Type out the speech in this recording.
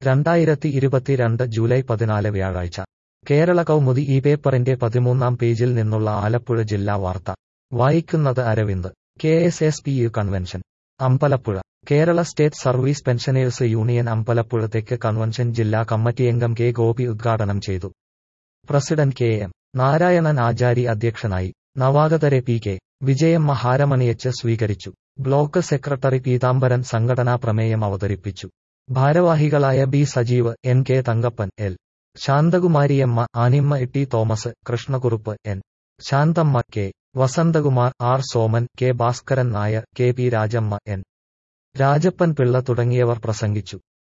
രണ്ടായിരത്തി ഇരുപത്തിരണ്ട് ജൂലൈ പതിനാല് വ്യാഴാഴ്ച കേരള കൗമുദി ഈ പേപ്പറിന്റെ പതിമൂന്നാം പേജിൽ നിന്നുള്ള ആലപ്പുഴ ജില്ലാ വാർത്ത വായിക്കുന്നത് Aravind K S S P U convention Ambalappuzha Kerala state service pensioners union Ambalappuzha തെക്ക് കൺവെൻഷൻ ജില്ലാ കമ്മിറ്റിയംഗം കെ ഗോപി ഉദ്ഘാടനം ചെയ്തു president K M Narayanan Achari അധ്യക്ഷനായി നവാഗതരെ പി കെ വിജയമ്മ ഹാരമണിയച്ച് സ്വീകരിച്ചു ബ്ലോക്ക് സെക്രട്ടറി പീതാംബരൻ സംഘടനാ പ്രമേയം അവതരിപ്പിച്ചു ഭാരവാഹികളായ B Sajeev N K Thankappan L Santhakumariyamma Animma T Thomas Krishnakurup N Santhamma K Vasanthakumar R Soman K Bhaskaran Nair K P Rajamma N Rajappan Pillai തുടങ്ങിയവർ പ്രസംഗിച്ചു